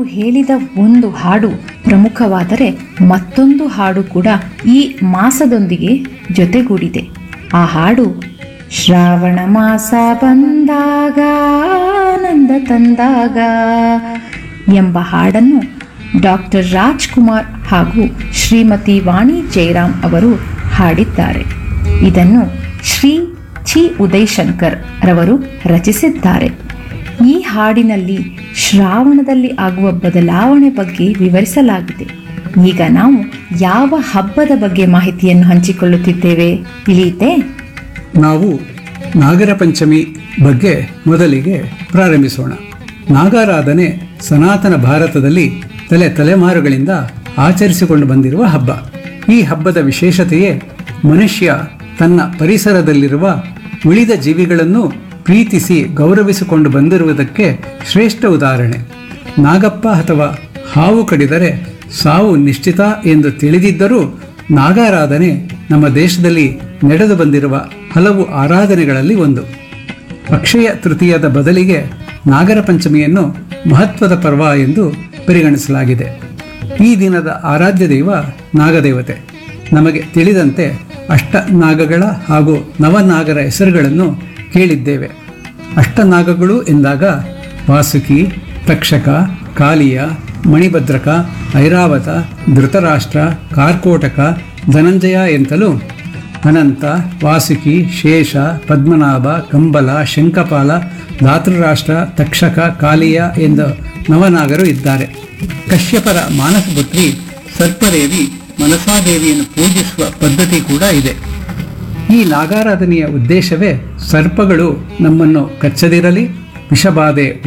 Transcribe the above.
ಹೇಳಿದ ಒಂದು ಹಾಡು ಪ್ರಮುಖವಾದರೆ ಮತ್ತೊಂದು ಹಾಡು ಕೂಡ ಈ ಮಾಸದೊಂದಿಗೆ ಜೊತೆಗೂಡಿದೆ ಆ ಹಾಡು ಶ್ರಾವಣ ಮಾಸ ಬಂದಾಗ ಆನಂದ ತಂದಾಗ ಎಂಬ ಹಾಡನ್ನು ಡಾಕ್ಟರ್ ರಾಜ್ಕುಮಾರ್ ಹಾಗೂ ಶ್ರೀಮತಿ ವಾಣಿ ಜಯರಾಮ್ ಅವರು ಹಾಡಿದ್ದಾರೆ ಇದನ್ನು ಶ್ರೀ ಚಿ ಉದಯಶಂಕರ್ ರವರು ರಚಿಸಿದ್ದಾರೆ ಈ ಹಾಡಿನಲ್ಲಿ ಶ್ರಾವಣದಲ್ಲಿ ಆಗುವ ಬದಲಾವಣೆ ಬಗ್ಗೆ ವಿವರಿಸಲಾಗಿದೆ ಈಗ ನಾವು ಯಾವ ಹಬ್ಬದ ಬಗ್ಗೆ ಮಾಹಿತಿಯನ್ನು ಹಂಚಿಕೊಳ್ಳುತ್ತಿದ್ದೇವೆ ತಿಳಿಯಿತೆ ನಾವು ನಾಗರ ಪಂಚಮಿ ಬಗ್ಗೆ ಮೊದಲಿಗೆ ಪ್ರಾರಂಭಿಸೋಣ ನಾಗಾರಾಧನೆ ಸನಾತನ ಭಾರತದಲ್ಲಿ ತಲೆ ತಲೆಮಾರುಗಳಿಂದ ಆಚರಿಸಿಕೊಂಡು ಬಂದಿರುವ ಹಬ್ಬ ಈ ಹಬ್ಬದ ವಿಶೇಷತೆಯೇ ಮನುಷ್ಯ ತನ್ನ ಪರಿಸರದಲ್ಲಿರುವ ಉಳಿದ ಜೀವಿಗಳನ್ನು ಪ್ರೀತಿಸಿ ಗೌರವಿಸಿಕೊಂಡು ಬಂದಿರುವುದಕ್ಕೆ ಶ್ರೇಷ್ಠ ಉದಾಹರಣೆ ನಾಗಪ್ಪ ಅಥವಾ ಹಾವು ಕಡಿದರೆ ಸಾವು ನಿಶ್ಚಿತ ಎಂದು ತಿಳಿದಿದ್ದರೂ ನಾಗಾರಾಧನೆ ನಮ್ಮ ದೇಶದಲ್ಲಿ ನಡೆದು ಬಂದಿರುವ ಹಲವು ಆರಾಧನೆಗಳಲ್ಲಿ ಒಂದು ಅಕ್ಷಯ ತೃತೀಯದ ಬದಲಿಗೆ ನಾಗರ ಪಂಚಮಿಯನ್ನು ಮಹತ್ವದ ಪರ್ವ ಎಂದು ಪರಿಗಣಿಸಲಾಗಿದೆ ಈ ದಿನದ ಆರಾಧ್ಯ ದೈವ ನಾಗದೇವತೆ ನಮಗೆ ತಿಳಿದಂತೆ ಅಷ್ಟನಾಗಗಳ ಹಾಗೂ ನವನಾಗರ ಹೆಸರುಗಳನ್ನು ಕೇಳಿದ್ದೇವೆ ಅಷ್ಟನಾಗಗಳು ಎಂದಾಗ ವಾಸುಕಿ ತಕ್ಷಕ ಕಾಲಿಯ ಮಣಿಭದ್ರಕ ಐರಾವತ ಧೃತರಾಷ್ಟ್ರ ಕಾರ್ಕೋಟಕ ಧನಂಜಯ ಎಂತಲೂ ಅನಂತ ವಾಸುಕಿ ಶೇಷ ಪದ್ಮನಾಭ ಕಂಬಲ ಶಂಕಪಾಲ ಧಾತೃರಾಷ್ಟ್ರ ತಕ್ಷಕ ಕಾಲಿಯ ಎಂದು ನವನಾಗರು ಇದ್ದಾರೆ ಕಶ್ಯಪರ ಮಾನಸಪುತ್ರಿ ಸರ್ಪದೇವಿ ಮನಸಾದೇವಿಯನ್ನು ಪೂಜಿಸುವ ಪದ್ಧತಿ ಕೂಡ ಇದೆ ಈ ನಾಗಾರಾಧನೆಯ ಉದ್ದೇಶವೇ ಸರ್ಪಗಳು ನಮ್ಮನ್ನು ಕಚ್ಚದಿರಲಿ ವಿಷಬಾಧೆ